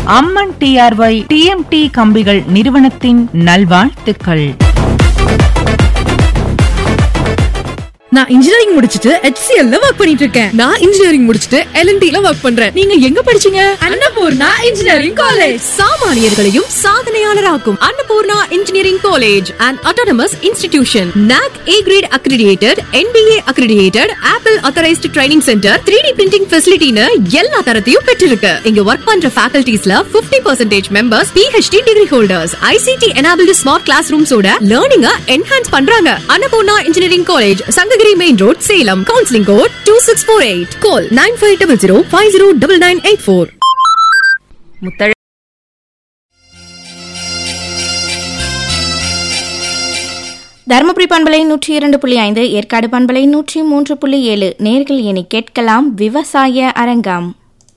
அம்மன் TRY TMT கம்பிகள் நிறுவனத்தின் நல்வாழ்த்துக்கள் நான் இன்ஜினியரிங் முடிச்சிட்டு HCL ல ஒர்க் பண்ணிட்டு இருக்கேன் நான் இன்ஜினியரிங் முடிச்சிட்டு எல்என்டி ல ஒர்க் பண்றேன் நீங்க எங்க படிச்சீங்க அன்னபூர்ணா இன்ஜினியரிங் காலேஜ் சாமானியர்களையும் சாதனையாளராக்கும் Annapoorna engineering college and autonomous institution NAAC A grade accredited N B A accredited Apple authorised training centre three D printing ஃபெசிலிட்டின்னு எல்லா தரத்தையும் பெற்றிருக்கு இங்க ஒர்க் பண்ற ஃபேக்கல்டிஸ்ல 50% percentage members P H D degree holders I C T enabled smart class ரூம்ஸோட லேர்னிங்க என்ஹான்ஸ் பண்றாங்க Annapoorna engineering college Sankagiri main road Salem counselling code two six four eight call nine five double zero five zero double nine eight four முத்தழ தருமபுரி பண்பலை நூற்றி இரண்டு புள்ளி ஐந்து ஏற்காடு பண்பலை நூற்றி மூன்று புள்ளி ஏழு நேர்கள் இனி கேட்கலாம் விவசாய அரங்கம்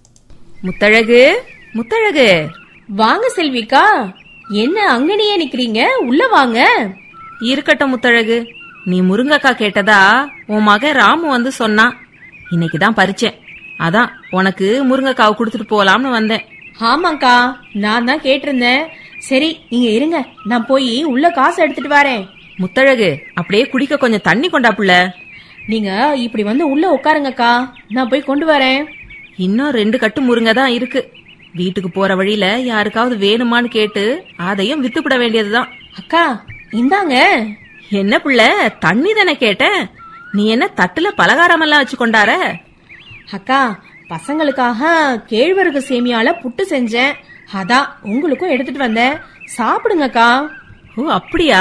முத்தழகு முத்தழகு வாங்க செல்விக்கா என்ன அங்கனையே நிக்கிறீங்க உள்ள வாங்க இருக்கட்டும் முத்தழகு நீ முருங்கக்கா கேட்டதா உன் மகன் ராமு வந்து சொன்னான் இன்னைக்கு தான் பறிச்சேன் அதான் உனக்கு முருங்கக்காவை கொடுத்துட்டு போலாம்னு வந்தேன் ஆமாக்கா நான் தான் கேட்டிருந்தேன் சரி நீங்க இருங்க நான் போய் உள்ள காசு எடுத்துட்டு வரேன் முத்தழகு அப்படியே குடிக்க கொஞ்சம் தண்ணி கொண்டா புள்ள நீங்க இப்படி வந்து உள்ள உட்காருங்கக்கா நான் போய் கொண்டு வரேன் இன்னும் ரெண்டு கட்டு முருங்கை தான் இருக்கு வீட்டுக்கு போற வழியில யாருக்காவது வேணுமான்னு கேட்டு அதையும் வித்துப்பிட வேண்டியதுதான் அக்கா இந்தாங்க என்ன புள்ள தண்ணி தானே கேட்டேன் நீ என்ன தட்டுல பலகாரம் எல்லாம் வச்சு கொண்டார அக்கா பசங்களுக்காக கேழ்வரகு சேமியால புட்டு செஞ்சேன் அதான் உங்களுக்கும் எடுத்துட்டு வந்தேன் சாப்பிடுங்கக்கா ஓ அப்படியா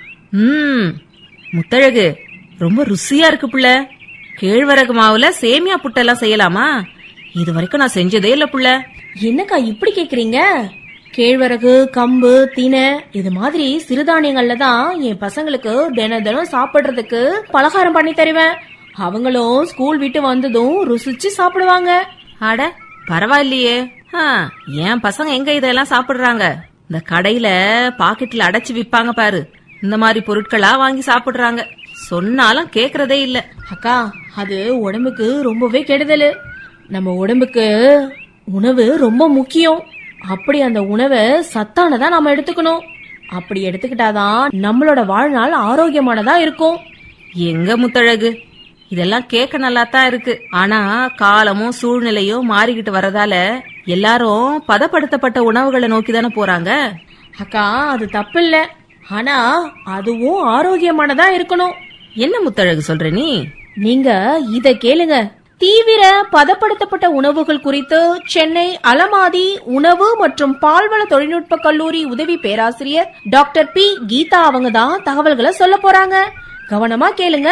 ம் முத்தழகு ரொம்ப ருசியா இருக்கு புள்ள கேழ்வரகு மாவுல சேமியா புட்டெல்லாம் செய்யலாமா இது வரைக்கும் நான் செஞ்சதே இல்ல புள்ள என்னக்கா இப்படி கேக்குறீங்க கேழ்வரகு கம்பு தினை இது மாதிரி சிறுதானியங்கள்ல தான் என் பசங்களுக்கு தினம் தினம் சாப்பிடுறதுக்கு பலகாரம் பண்ணி தருவேன் அவங்களும் ஸ்கூல் விட்டு வந்ததும் ருசிச்சு சாப்பிடுவாங்க அட பரவாயில்லையே ஆ, என் பசங்க எங்க இதெல்லாம் சாப்பிடுறாங்க இந்த கடையில பாக்கெட்ல அடைச்சு விப்பாங்க பாரு இந்த மாதிரி பொருட்களா வாங்கி சாப்பிடுறாங்க சொன்னாலும் கேக்குறதே இல்ல அக்கா அது உடம்புக்கு ரொம்பவே கெடுதல் நம்ம உடம்புக்கு உணவு ரொம்ப முக்கியம் அப்படி அந்த உணவை சத்தானதா நாம எடுத்துக்கணும் அப்படி எடுத்துக்கிட்டாதான் நம்மளோட வாழ்நாள் ஆரோக்கியமானதா இருக்கும் எங்க முத்தழகு இதெல்லாம் கேட்க நல்லா தான் இருக்கு ஆனா காலமும் சூழ்நிலையும் மாறிக்கிட்டு வரதால எல்லாரும் பதப்படுத்தப்பட்ட உணவுகளை நோக்கி தானே போறாங்க அக்கா அது தப்பு இல்ல ஆனா அதுவும் ஆரோக்கியமானதா இருக்கணும் என்ன முத்தழகு சொல்ற நீ நீங்க இத கேளுங்க தீவிர பதப்படுத்தப்பட்ட உணவுகள் குறித்து சென்னை அலமாதி உணவு மற்றும் பால்வள தொழில்நுட்ப கல்லூரி உதவி பேராசிரியர் டாக்டர் பி கீதா அவங்க தான் தகவல்களை சொல்ல போறாங்க கவனமா கேளுங்க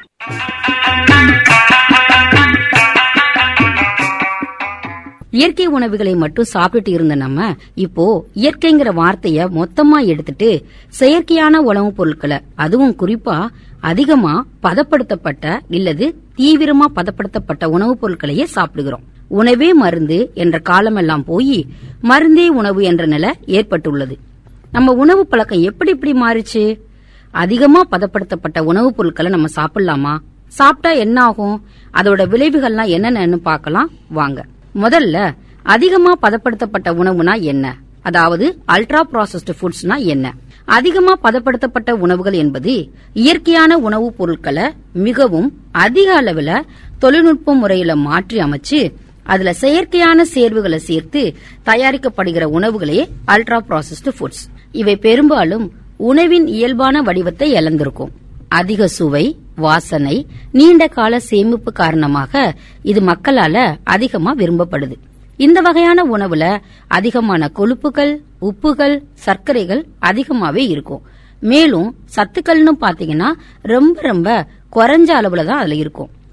இயற்கை உணவுகளை மட்டும் சாப்பிட்டுட்டு இருந்த நம்ம இப்போ இயற்கைங்கிற வார்த்தைய மொத்தமா எடுத்துட்டு செயற்கையான உணவுப் பொருட்களை அதுவும் குறிப்பா அதிகமா பதப்படுத்தப்பட்ட இல்லது தீவிரமா பதப்படுத்தப்பட்ட உணவுப் பொருட்களையே சாப்பிடுகிறோம் உணவே மருந்து என்ற காலமெல்லாம் போய் மருந்தே உணவு என்ற நிலை ஏற்பட்டுள்ளது நம்ம உணவு பழக்கம் எப்படி இப்படி மாறுச்சு அதிகமா பதப்படுத்தப்பட்ட உணவுப் பொருட்களை நம்ம சாப்பிடலாமா சாப்பிட்டா என்ன ஆகும் அதோட விளைவுகள்லாம் என்னென்னு பார்க்கலாம் வாங்க முதல்ல அதிகமா பதப்படுத்தப்பட்ட உணவுனா என்ன அதாவது அல்ட்ரா ப்ராசஸ்டு ஃபுட்ஸ்னா என்ன அதிகமா பதப்படுத்தப்பட்ட உணவுகள் என்பது இயற்கையான உணவுப் பொருட்களை மிகவும் அதிக அளவுல தொழில்நுட்ப முறையில மாற்றி அமைச்சு அதுல செயற்கையான சேர்வுகளை சேர்த்து தயாரிக்கப்படுகிற உணவுகளே அல்ட்ரா ப்ராசஸ்டு ஃபுட்ஸ் இவை பெரும்பாலும் உணவின் இயல்பான வடிவத்தை இழந்திருக்கும் அதிக சுவை வாசனை நீண்ட கால சேமிப்பு காரணமாக இது மக்களால அதிகமா விரும்பப்படுது இந்த வகையான உணவுல அதிகமான கொழுப்புகள் உப்புகள் சர்க்கரைகள் அதிகமாவே இருக்கும் மேலும் சத்துக்கள்னு பாத்தீங்கன்னா ரொம்ப ரொம்ப குறைஞ்ச அளவுல தான் அதுல இருக்கும்